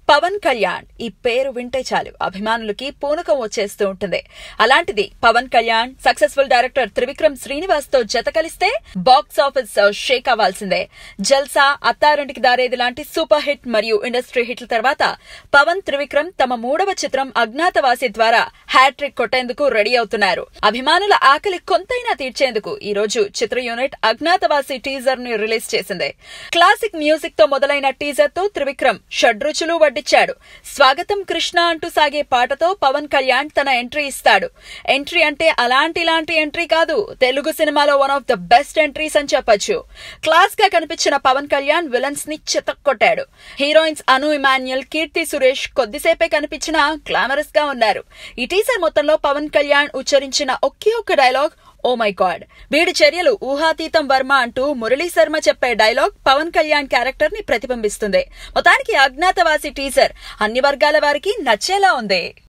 పవన్ కళ్యాణ్ ఈ పేరు వింటే చాలు అభిమానులకి పూనకం వచ్చేస్తూ ఉంటుంది అలాంటిది పవన్ కళ్యాణ్ సక్సెస్ఫుల్ డైరెక్టర్ త్రివిక్రమ్ శ్రీనివాస్ తో జత కలిస్తే బాక్స్ ఆఫీస్ షేక్ అవ్వాల్సిందే జల్సా అత్తారింటికి దారేది లాంటి సూపర్ హిట్ మరియు ఇండస్ట్రీ హిట్ల తర్వాత పవన్ త్రివిక్రమ్ తమ మూడవ చిత్రం అజ్ఞాతవాసి ద్వారా హ్యాట్రిక్ కొట్టేందుకు రెడీ అవుతున్నారు అభిమానుల ఆకలి కొంతైనా తీర్చేందుకు ఈ రోజు చిత్ర యూనిట్ అజ్ఞాతవాసి టీజర్ ని రిలీజ్ చేసింది క్లాసిక్ మ్యూజిక్ తో మొదలైన టీజర్ తో త్రివిక్రమ్ షడ్రుచులు వడ్డిచ్చాడు స్వాగతం కృష్ణ అంటూ సాగే పాటతో పవన్ కళ్యాణ్ తన ఎంట్రీ ఇస్తాడు ఎంట్రీ అంటే అలాంటి ఇలాంటి ఎంట్రీ కాదు తెలుగు సినిమాలో one of the best entries అని చెప్పొచ్చు క్లాస్ గా కనిపించిన పవన్ కళ్యాణ్ విలన్స్ ని చితక్కొట్టాడు హీరోయిన్స్ అను ఇమాన్యుయల్ కీర్తి సురేష్ కొద్దిసేపే కనిపించినా గ్లామరస్ గా ఉన్నారు ఈ టీజర్ మొత్తంలో పవన్ కళ్యాణ్ ఉచ్చరించిన ఒకే ఒక్క డైలాగ్ ఓ మై గాడ్ వీడి చర్యలు ఊహాతీతం వర్మ అంటూ మురళీ శర్మ చెప్పే డైలాగ్ పవన్ కళ్యాణ్ క్యారెక్టర్ ని ప్రతిబింబిస్తుంది మొత్తానికి అజ్ఞాతవాసి టీజర్ అన్ని వర్గాల వారికి నచ్చేలా ఉంది